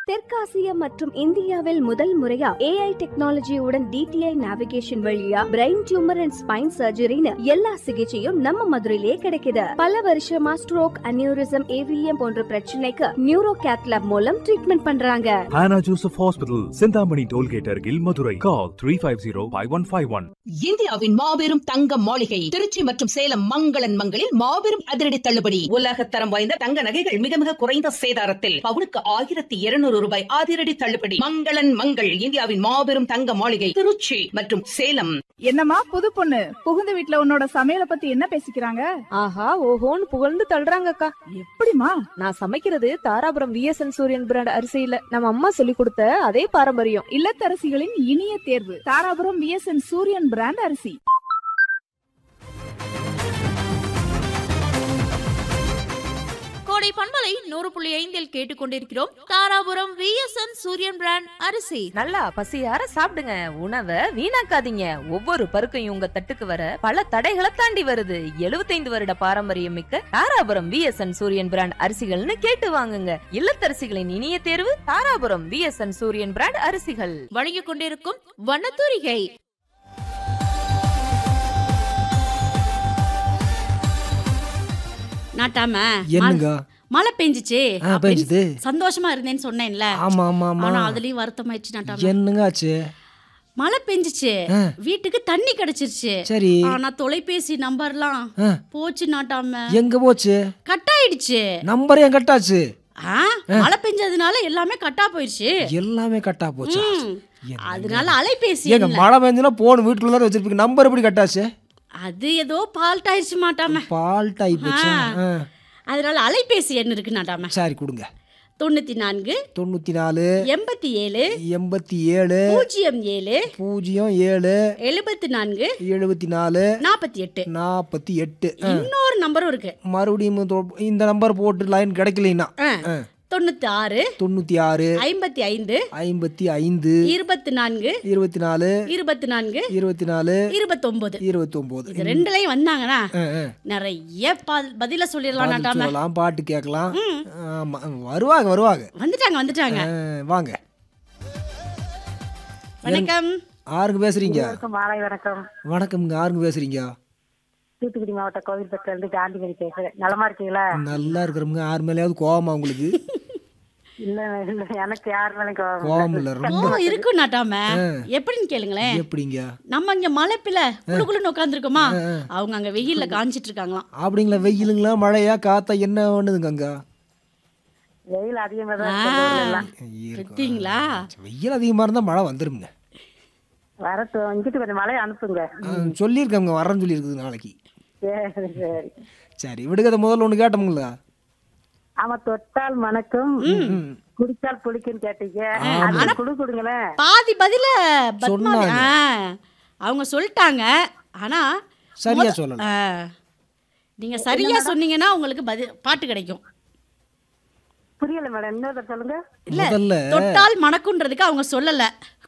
தெற்காசியா மற்றும் இந்தியாவில் முதல் முறையா ஏஐ டெக்னாலஜியுடன் டிடிஐ நேவிகேஷன் வழியா பிரெயின் டியூமர் அண்ட் ஸ்பைன் சர்ஜரின்னு எல்லா சிகிச்சையும் நம்ம மதுரையிலே கிடைக்குது பல வருஷமா ஸ்ட்ரோக் அனியூரிசம் ஏவிஎம் போன்ற பிரச்சனைக்கு நியூரோ கேத்லாப் மூலம் ட்ரீட்மெண்ட் பண்றாங்க Hannah Joseph Hospital, Sindhamani Tollgate Argil, Madurai. Call 350-5151. இந்தியாவின் மாபெரும் தங்க மாளிகை திருச்சி மற்றும் சேலம் மங்களன் மங்களில் மாபெரும் அதிரடி தள்ளுபடி உலகத்தரம் வாய்ந்த தங்க நகைகள் மிக மிக குறைந்த சேதாரத்தில் பவுனுக்கு ஆயிரத்தி இருநூறு ரூபாய் அதிரடி தள்ளுபடி மங்களன் மங்கள் இந்தியாவின் மாபெரும் தங்க மாளிகை திருச்சி மற்றும் சேலம் என்னம்மா புது பொண்ணு புகுந்த வீட்ல உன்னோட சமையல பத்தி என்ன பேசிக்கிறாங்க ஆஹா ஓஹோன்னு புகழ்ந்து தள்ளுறாங்கக்கா எப்படிமா நான் சமைக்கிறது தாராபுரம் விஎஸ்என் சூரியன் பிராண்ட் அரிசியில நம்ம அம்மா சொல்லி கொடுத்த அதே பாரம்பரியம் இல்லத்தரசிகளின் இனிய தேர்வு தாராபுரம் விஎஸ்என் சூரியன் பிராண்ட் அரிசி கோடை பண்பலை நூறு புள்ளி ஐந்தில் கேட்டுக்கொண்டிருக்கிறோம் தாராபுரம் விஎஸ்என் சூரியன் பிராண்ட் அரிசி நல்லா பசியார சாப்பிடுங்க உணவை வீணாக்காதீங்க ஒவ்வொரு பருக்கையும் உங்க தட்டுக்கு வர பல தடைகளை தாண்டி வருது 75 வருட பாரம்பரியம் மிக்க தாராபுரம் விஎஸ்என் சூரியன் பிராண்ட் அரிசிகள்னு கேட்டு வாங்குங்க இல்லத்தரசிகளின் இனிய தேர்வு தாராபுரம் விஎஸ்என் சூரியன் பிராண்ட் அரிசிகள் வழங்கிக் கொண்டிருக்கும் வண்ணத்தூரிகை நாட்டாம என்னங்க மழை பெஞ்சிச்சு ஆ, அப்படின்னு பெஞ்சுது. சந்தோஷமா இருந்தேன்னு சொன்னேன்ல ஆமா ஆமா ஆமா ஆனா அதுலயும் வருத்தமாயிடுச்சு நாட்டாம என்னங்க ஆச்சு மழை பெஞ்சிச்சு ஆ. வீட்டுக்கு தண்ணி கிடைச்சிருச்சு சரி ஆனா தொலைபேசி நம்பர்லாம் ஆ. போச்சு நாட்டாம எங்க போச்சு கட் ஆயிடுச்சு நம்பர் ஏன் கட்டாச்சு ஆ, மழை பெஞ்சதுனால எல்லாமே கட்டா போயிடுச்சு எல்லாமே கட்டா போச்சு ம். என்னங்க? அதனால அலைபேசி ஏங்க இல்ல. மழை பெஞ்சுனா போன் வீட்டுக்குள்ள தான் வச்சிருப்பீங்க நம்பர் எப்படி கட்டாச்சு அது ஏதோ பால்ட் ஆயிடுச்சு மாட்டாம பால்ட் ஆகி போச்சு ஆ. அதனால அலைபேசி என்ன இருக்கு நாட்டாம சரி கொடுங்க தொண்ணூத்தி நான்கு தொண்ணூத்தி நாலு எண்பத்தி ஏழு எண்பத்தி ஏழு பூஜ்ஜியம் ஏழு பூஜ்ஜியம் ஏழு எழுபத்தி நான்கு எழுபத்தி நாலு நாற்பத்தி எட்டு நாற்பத்தி எட்டு இன்னொரு நம்பரும் இருக்கு மறுபடியும் தொ- இந்த நம்பர் போட்டு லைன் கிடைக்கலைன்னா ஆ. ஆ. தொண்ணூத்தி ஆறு தொண்ணூத்தி ஆறு ஐம்பத்தி ஐந்து ஐம்பத்தி ஐந்து இருபத்தி நான்கு இருபத்தி நாலு இருபத்தி நான்கு இருபத்தி நாலு இருபத்தொன்பது இருபத்தி ஒன்பது இது ரெண்டுலயும் வந்தாங்கன்னா நிறைய ப- பதில சொல்லிடலாம் நாட்டாம சொல்லலாம் பாட்டு கேட்கலாம் ஆமா வருவாங்க வருவாங்க வந்துட்டாங்க வந்துட்டாங்க ஆ, வாங்க வணக்கம் ஆறுங்க பேசுறீங்க மாலை வணக்கம் வணக்கம்ங்க ஆறுங்க பேசுறீங்க தூத்துக்குடி மாவட்ட கோவில்பட்டில இருந்து காந்திமதி பேசுறேன் நலமா இருக்கீங்களா நல்லா இருக்கிறவங்க ஆறு மேலேயாவது கோவமா உங்களுக்கு இல்ல இல்ல எனக்கு யார் மேலும் கோவம் கோவம் இல்ல ரொம்ப கோவம் இருக்கும் நாட்டாம எப்படின்னு கேளுங்களேன் எப்படிங்க நம்ம இங்க மலைப்பில குழுக்குழுன்னு உட்காந்துருக்கோமா அவங்க அங்க வெயில்ல காஞ்சிட்டு இருக்காங்களாம் அப்படிங்களா வெயிலுங்களா மழையா காத்தா என்ன பண்ணுதுங்க அங்க வெயில் அதிகமா தான் இருக்கு இந்த ஊர்ல எல்லாம். பார்த்தீங்களா வெயில் அதிகமா இருந்தா மழை வந்துருங்க வரட்டு இங்கிட்டு கொஞ்சம் மழை அனுப்புங்க சொல்லியிருக்காங்க வரேன்னு சொல்லியிருக்குது நாளைக்கு சரி சரி சரி விடுகதை முதல்ல ஒன்று கேட்டோம்ங்களா ஆமா தொட்டால் மணக்கும் குடிச்சால் புளிக்குன்னு கேட்டீங்க அது குடு கொடுங்களேன் பாதி பதில பத்மாவதி சொன்னாங்க. ஆ, அவங்க சொல்லிட்டாங்க ஆனா சரியா முத- சொல்லல. ஆ, நீங்க சரியா சொன்னீங்கன்னா உங்களுக்கு பதில் பாட்டு கிடைக்கும் புரியல மேடம் இன்னொரு சொல்லுங்க இல்ல முதல்ல தொட்டால் மணக்குன்றதுக்கு அவங்க சொல்லல